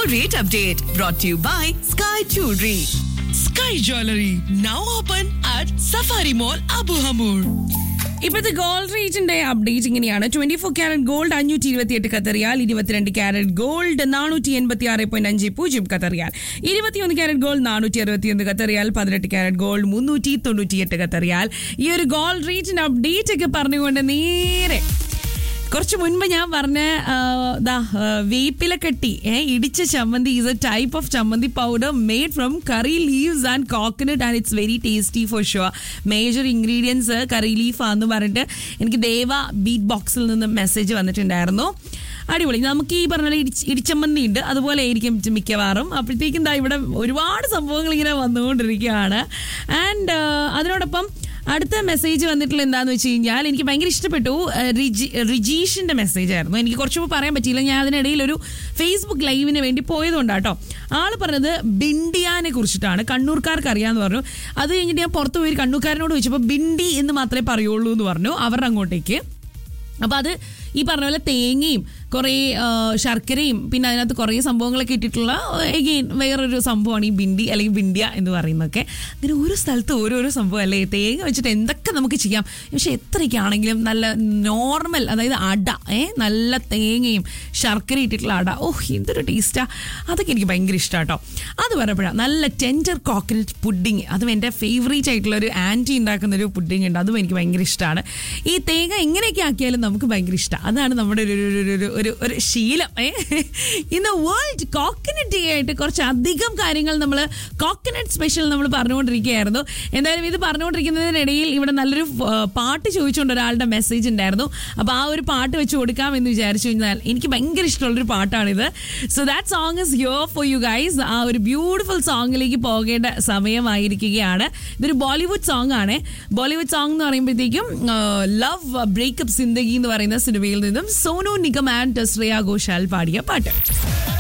rate update brought to you by Sky Jewelry. Sky Jewelry now open at Safari Mall Abu Hamur. ഇപ്പോഴത്തെ gold റേറ്റിന്റെ update ഇങ്ങനെയാണ് twenty four carat gold അഞ്ഞൂറ്റി ഇരുപത്തിയെട്ട് കത്തറിയാൽ ഇരുപത്തിരണ്ട് carrot gold നാനൂറ്റി എൺപത്തി ആറ് പോയിന്റ് അഞ്ച് പൂജ്യം കത്തറിയാൽ ഇരുപത്തിയൊന്ന് ക്യാരറ്റ് ഗോൾഡ് നാനൂറ്റി അറുപത്തിയൊന്ന് കത്തറിയാൽ പതിനെട്ട് ക്യാരറ്റ് ഗോൾഡ് മുന്നൂറ്റി തൊണ്ണൂറ്റിയെട്ട് കത്തറിയാൽ ഈ ഒരു ഗോൾഡ് റേറ്റിന്റെ അപ്ഡേറ്റ് ഒക്കെ പറഞ്ഞുകൊണ്ട് നേരെ കുറച്ച് മുൻപ് ഞാൻ പറഞ്ഞ ആ, ദാ ആ, വേപ്പില കെട്ടി ഏ, ഇടിച്ച chammanthi is a type of chammanthi powder made from curry leaves and coconut and it's very tasty for sure major ingredients curry ലീഫാന്ന് പറഞ്ഞിട്ട് എനിക്ക് ദേവ ബീറ്റ് ബോക്സിൽ നിന്ന് മെസ്സേജ് വന്നിട്ടുണ്ടായിരുന്നു അടിപൊളി നമുക്ക് ഈ പറഞ്ഞ പോലെ ഇടിച്ച് ഇടിച്ചമ്മന്തി ഉണ്ട് അതുപോലെ ആയിരിക്കും മിക്കവാറും അപ്പോഴത്തേക്കും ദാ ഇവിടെ ഒരുപാട് സംഭവങ്ങൾ ഇങ്ങനെ വന്നുകൊണ്ടിരിക്കുകയാണ് ആൻഡ് അതിനോടൊപ്പം അടുത്ത മെസ്സേജ് വന്നിട്ടുള്ള എന്താന്ന് വെച്ച് കഴിഞ്ഞാൽ എനിക്ക് ഭയങ്കര ഇഷ്ടപ്പെട്ടു ഏഹ് റിജി റിജീഷിന്റെ മെസ്സേജ് ആയിരുന്നു എനിക്ക് കുറച്ച് മുമ്പ് പറയാൻ പറ്റിയില്ല ഞാൻ അതിനിടയിൽ ഒരു ഫേസ്ബുക്ക് ലൈവിന് വേണ്ടി പോയതുകൊണ്ടാട്ടോ ആള് പറഞ്ഞത് ബിണ്ടിയാനെ കുറിച്ചിട്ടാണ് കണ്ണൂർക്കാർക്ക് അറിയാന്ന് പറഞ്ഞു അത് കഴിഞ്ഞിട്ട് ഞാൻ പുറത്ത് പോയി ഒരു കണ്ണൂർക്കാരനോട് ചോദിച്ചപ്പോൾ ബിണ്ടി എന്ന് മാത്രമേ പറയുള്ളൂ എന്ന് പറഞ്ഞു അവരുടെ അങ്ങോട്ടേക്ക് അപ്പൊ അത് ഈ പറഞ്ഞ പോലെ തേങ്ങയും കുറേ ആ, ശർക്കരയും പിന്നെ അതിനകത്ത് കുറേ സംഭവങ്ങളൊക്കെ ഇട്ടിട്ടുള്ള എഗെയിൻ വേറൊരു സംഭവമാണ് ഈ ബിണ്ടി അല്ലെങ്കിൽ ബിണ്ടിയ എന്ന് പറയുന്നതൊക്കെ അങ്ങനെ ഓരോ സ്ഥലത്ത് ഓരോരോ സംഭവം അല്ലേ തേങ്ങ വെച്ചിട്ട് എന്തൊക്കെ നമുക്ക് ചെയ്യാം പക്ഷെ എത്രയൊക്കെ ആണെങ്കിലും നല്ല നോർമൽ അതായത് അട ഏ നല്ല തേങ്ങയും ശർക്കര ഇട്ടിട്ടുള്ള അട ഓഹ് എന്തൊരു ടേസ്റ്റാ അതൊക്കെ എനിക്ക് ഭയങ്കര ഇഷ്ടമാണ് കേട്ടോ അത് പറയുമ്പോഴാണ് നല്ല ടെൻഡർ കോക്കനട്ട് പുഡിങ് അതും എൻ്റെ ഫേവറേറ്റ് ആയിട്ടുള്ള ഒരു ആൻറ്റി ഉണ്ടാക്കുന്ന ഒരു പുഡിങ് ഉണ്ട് അതും എനിക്ക് ഭയങ്കര ഇഷ്ടമാണ് ഈ തേങ്ങ എങ്ങനെയൊക്കെ ആക്കിയാലും നമുക്ക് ഭയങ്കര ഇഷ്ടമാണ് അതാണ് നമ്മുടെ ഒരു ഒരു- ഒരു- ഒരു- ഒരു ഒരു ശീലം ഏ ഇന്ന് വേൾഡ് കോക്കനട്ട് ഡേ ആയിട്ട് കുറച്ച് അധികം കാര്യങ്ങൾ നമ്മൾ കോക്കനട്ട് സ്പെഷ്യൽ നമ്മൾ പറഞ്ഞുകൊണ്ടിരിക്കുകയായിരുന്നു എന്തായാലും ഇത് പറഞ്ഞുകൊണ്ടിരിക്കുന്നതിനിടയിൽ ഇവിടെ നല്ലൊരു ആ, പാട്ട് ചോദിച്ചുകൊണ്ട് ഒരാളുടെ മെസ്സേജ് ഉണ്ടായിരുന്നു അപ്പോൾ ആ ഒരു പാട്ട് വെച്ച് കൊടുക്കാം എന്ന് വിചാരിച്ചു കഴിഞ്ഞാൽ എനിക്ക് ഭയങ്കര ഇഷ്ടമുള്ളൊരു പാട്ടാണിത് so that song is here for you guys ആ ഒരു ബ്യൂട്ടിഫുൾ സോങ്ങിലേക്ക് പോകേണ്ട സമയമായിരിക്കുകയാണ് ഇതൊരു ബോളിവുഡ് സോങ് ആണ് ബോളിവുഡ് സോങ് എന്ന് പറയുമ്പോഴത്തേക്കും ലവ് ബ്രേക്കപ്പ് സിന്ദഗി എന്ന് പറയുന്ന സിനിമയിൽ നിന്നും സോനു നിഗം ആൻഡ് ശ്രേയ ഘോഷാൽ പാടിയ പാട്ട്